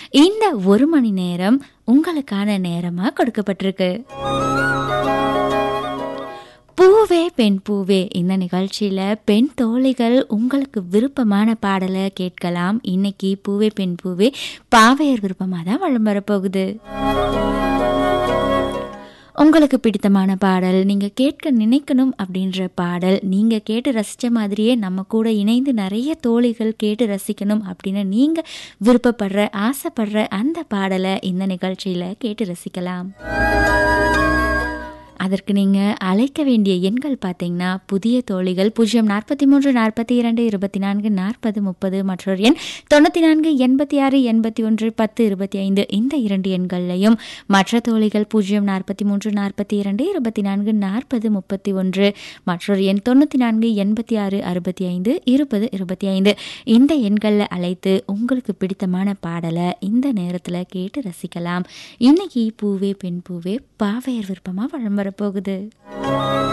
இந்த ஒரு மணி நேரம் உங்களுக்கான நேரமாக கொடுக்கப்பட்டிருக்கு பூவே பெண் பூவே இந்த நிகழ்ச்சியில் பெண் தோழிகள் உங்களுக்கு விருப்பமான பாடலை கேட்கலாம் இன்னைக்கு பூவே பெண் பூவே பாவையர் விருப்பமாக தான் வளம் வரப்போகுது உங்களுக்கு பிடித்தமான பாடல் நீங்கள் கேட்க நினைக்கணும் அப்படின்ற பாடல் நீங்கள் கேட்டு ரசித்த மாதிரியே நம்ம கூட இணைந்து நிறைய தோழிகள் கேட்டு ரசிக்கணும் அப்படின்னு நீங்கள் விருப்பப்படுற ஆசைப்படுற அந்த பாடலை இந்த நிகழ்ச்சியில் கேட்டு ரசிக்கலாம் அதற்கு நீங்கள் அழைக்க வேண்டிய எண்கள் பார்த்தீங்கன்னா புதிய தோழிகள் பூஜ்ஜியம் நாற்பத்தி மூன்று நாற்பத்தி இரண்டு இருபத்தி நான்கு நாற்பது முப்பது மற்றொரு எண் தொண்ணூற்றி நான்கு எண்பத்தி ஆறு எண்பத்தி ஒன்று பத்து இருபத்தி ஐந்து இந்த இரண்டு எண்கள்லையும் மற்ற தோழிகள் பூஜ்ஜியம் நாற்பத்தி மூன்று நாற்பத்தி இரண்டு இருபத்தி நான்கு நாற்பது முப்பத்தி ஒன்று மற்றொரு எண் தொண்ணூற்றி நான்கு எண்பத்தி ஆறு அறுபத்தி ஐந்து இருபது இருபத்தி ஐந்து இந்த எண்களில் அழைத்து உங்களுக்கு பிடித்தமான பாடலை இந்த நேரத்தில் கேட்டு ரசிக்கலாம் இன்னைக்கு பூவே பெண் பூவே பாவையர் விருப்பமாக வளம் வரப்போகுது